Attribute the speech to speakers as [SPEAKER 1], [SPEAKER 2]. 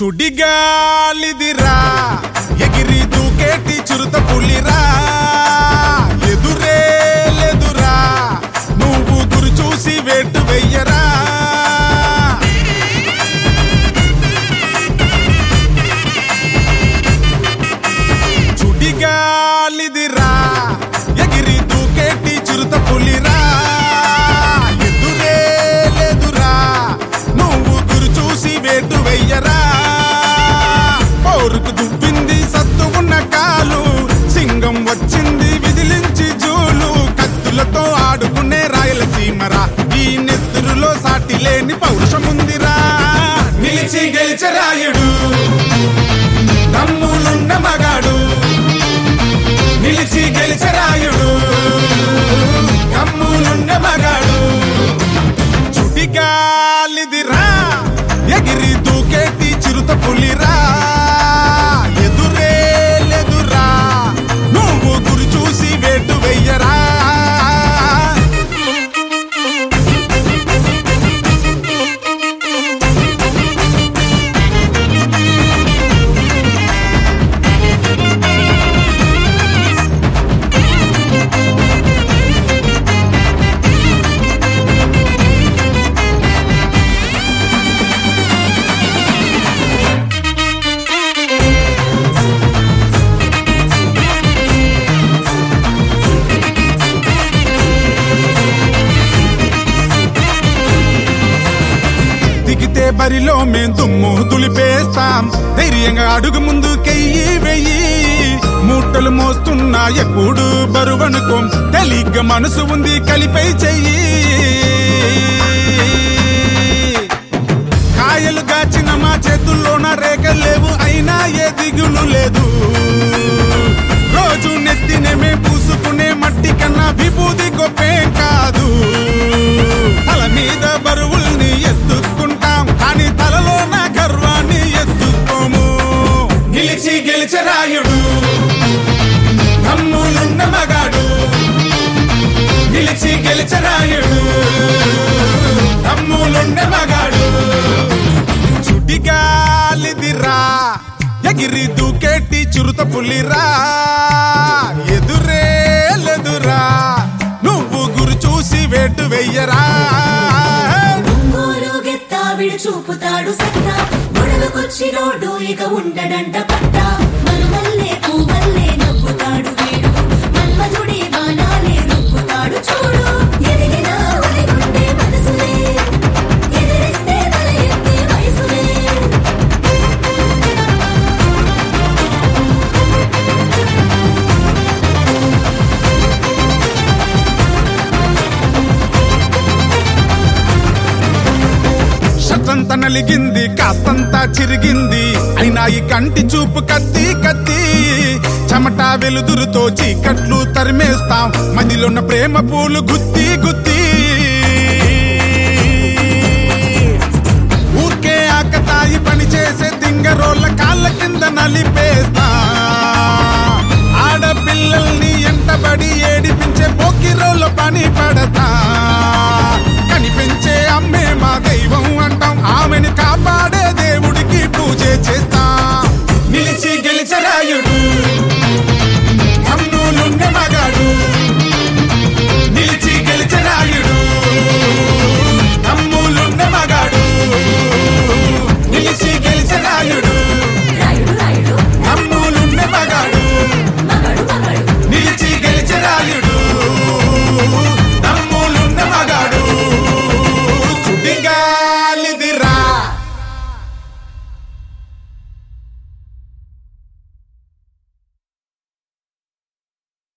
[SPEAKER 1] సుడిగాలిదిరా ఎగిరి దూకేటి చిరుత పులిరా ఎదురే లేదురా నువ్వు గురి చూసి వేటు వెయ్యరా చుడిగాలిదిరా ఎగిరి దూకేటి చిరుత పులిరా ఎదురే లేదురా నువ్వు గురి చూసి వేటు వెయ్యరా పోరుకు దువ్వింది సత్తు ఉన్న కాలు సింగం వచ్చింది విదిలించి జూలు కత్తులతో ఆడుకునే రాయలసీమరా ఈ నెత్తురులో సాటి లేని పౌరుషముందిరా నిలిచి గెలిచరాయుడు దమ్ములున్న మగాడు నిలిచి గెలిచరాయుడు దమ్ములున్న మగాడు చుటిగాలిదిరా ఎగిరి దూకేటి చిరుత పులిరా ఎదురే లేదురా నువ్వు గురి చూసి వేటు వెయ్యరా దిగితే బరిలో మేం దుమ్ము దులిపేస్తాం ధైర్యంగా అడుగు ముందు కెయ్యి వెయ్యి మూటలు మోస్తున్నా ఎప్పుడు బరువనుకోం తెలిగ్గా మనసు ఉంది కలిపై చెయ్యి కాయలు గాచిన మా చేతుల్లోన రేఖలు లేవు అయినా ఏ దిగులు లేదు రోజు నెత్తినమే పూసుకునే మట్టి కన్నా విభూది గొప్పే కాదు తల మీద బరువుల్ని ఎత్తుకుంటాం కానీ తలలో నా గర్వాన్ని ఎత్తుకోము నిలిచి గెలిచరాయుడు దమ్ములున్న మగాడు నిలిచి గెలిచరాయుడు దమ్ములున్న మగాడు చుటిగాలిదిరా ఎగిరి దూకేటి చిరుత పులిరా ఎదురే లేదురా నువ్వు గురి చూసి వేటు వెయ్యరా
[SPEAKER 2] ఒంగోలు గెత్త విడు చూపుతాడు సత్తా గొడవకొచ్చినోడు ఇక ఉండడంట పట్ట మరుమల్లే పువ్వల్లే నవ్వుతాడు వీడు మన్మధుడి బాణాలే రుప్పుతాడు చూడు ఎదిగిన ఒలిగుండే మనసులే ఎదిరిస్తే తల ఎత్తే వయసులే
[SPEAKER 1] షతంత నలిగింది కాస్తంతా చిరిగింది అయినా ఈ కంటి చూపు కత్తి కత్తి చెమట వెలుదురుతో చీకట్లు తరిమేస్తాం మదిలోన్న ప్రేమ పూలు గుత్తి గుత్తి ఊరికే ఆకతాయి పని చేసే తింగరోళ్ళ కాళ్ళ కింద నలిపేస్తా ఆడపిల్లల్ని ఎంటబడి ఏడిపించే పోకిరోళ్ళ పని పడతా